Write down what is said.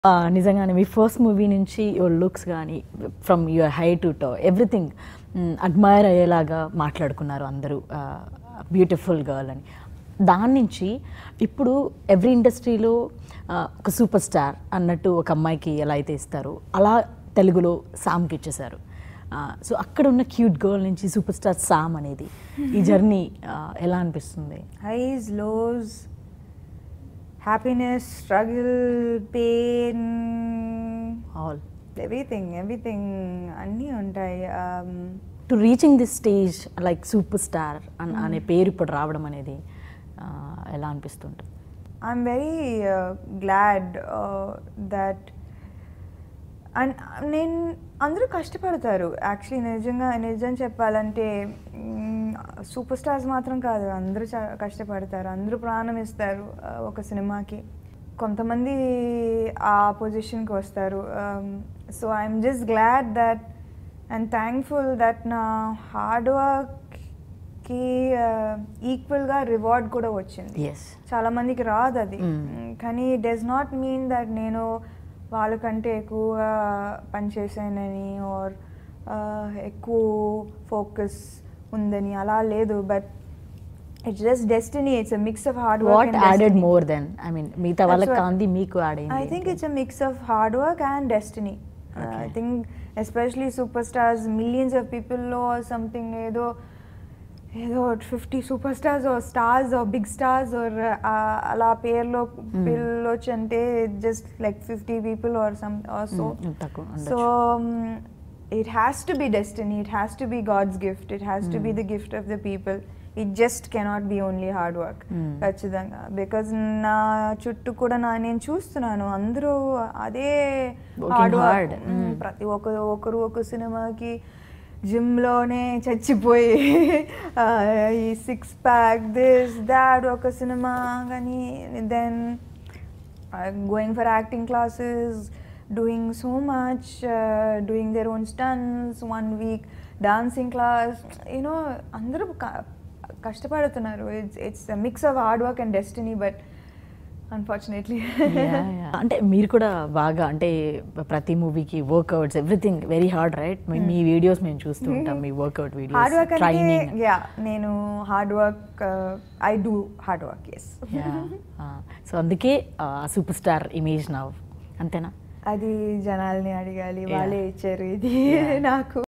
ఆ, నిజంగానే మీ ఫస్ట్ మూవీ నుంచి యువర్ లుక్స్ కానీ from your head to toe everything admire అయ్యేలాగా మాట్లాడుకున్నారు అందరూ బ్యూటిఫుల్ గర్ల్ అని దాని నుంచి ఇప్పుడు ఎవ్రీ ఇండస్ట్రీలో ఒక సూపర్ స్టార్ అన్నట్టు ఒక అమ్మాయికి ఎలా అయితే ఇస్తారో అలా తెలుగులో సామ్కి ఇచ్చేశారు సో అక్కడ ఉన్న క్యూట్ గర్ల్ నుంచి సూపర్ స్టార్ సామ్ అనేది ఈ జర్నీ ఎలా అనిపిస్తుంది highs, lows, happiness, struggle, pain, all everything, everything అన్నీ ఉంటాయి Um, to reaching this stage like super star అనే పేరు ఇప్పుడు రావడం అనేది ఆ, ఎలా అనిపిస్తుంటుంది I'm very uh, glad uh, that and నేను అందరూ కష్టపడతారు యాక్చువల్లీ నిజంగా నిజం చెప్పాలంటే సూపర్ స్టార్స్ మాత్రం కాదు అందరూ చా- కష్టపడతారు అందరూ ప్రాణం ఇస్తారు uh, ఒక సినిమాకి కొంతమంది ఆ పొజిషన్కి వస్తారు so I'm just glad that and thankful that నా హార్డ్ వర్క్కి ఈక్వల్గా రివార్డ్ కూడా వచ్చింది ఎస్ చాలా మందికి రాదు అది Mm. మ్, కానీ డస్ నాట్ మీన్ దట్ నేను వాళ్ళకంటే ఎక్కువగా పనిచేసానని ఆర్ ఎక్కువ ఫోకస్ ఉందని అలా లేదు but it's just destiny it's mix of hard what added work more then I mean మిగతా వాళ్ళకి what- కాంది మీకు యాడ్ I అయింది think it's a mix of hard work and destiny. Uh, I Okay. think especially superstars, millions of people know or something. ఏదో ఏదో fifty super stars or stars or big stars or అలా పేర్లో పిల్లొచ్చు అంటే just like fifty people or some or so Mm, తక్కువ so ఉండొచ్చు. It has to be destiny it has to be god's gift it has to be the gift of the people it just cannot be only hard work Mm. ఖచ్చితంగా because నా చుట్టూ కూడా నా నేను చూస్తున్నాను అందరూ అదే Working hard hard. Work Mm. ప్రతి ఒక్కరు ఒకరు ఒక సినిమాకి జిమ్లోనే చచ్చిపోయి ఆ, ఈ సిక్స్ ప్యాక్ దిస్ దాట్ ఒక సినిమా కానీ then going for acting classes, doing so much, uh, doing their own stunts, one week dancing class. You know, అందరూ క- కష్టపడుతున్నారు it's it's mix of hard work and destiny but unfortunately Yeah, yeah. అంటే మీరు కూడా బాగా అంటే ప్రతి మూవీకి workouts everything very hard right మీ వీడియోస్ మేము చూస్తూ ఉంటాం మీ వర్క్అవుట్ హార్డ్ వీడియోస్ వర్క్ అంటే ట్రైనింగ్ యా నేను hard work I do hard work yes so అందుకే సూపర్ స్టార్ ఇమేజ్ నవ్ అంతేనా అది జనాల్ని అడగాలి Yeah. వాళ్ళే ఇచ్చారు ఇది Yeah. నాకు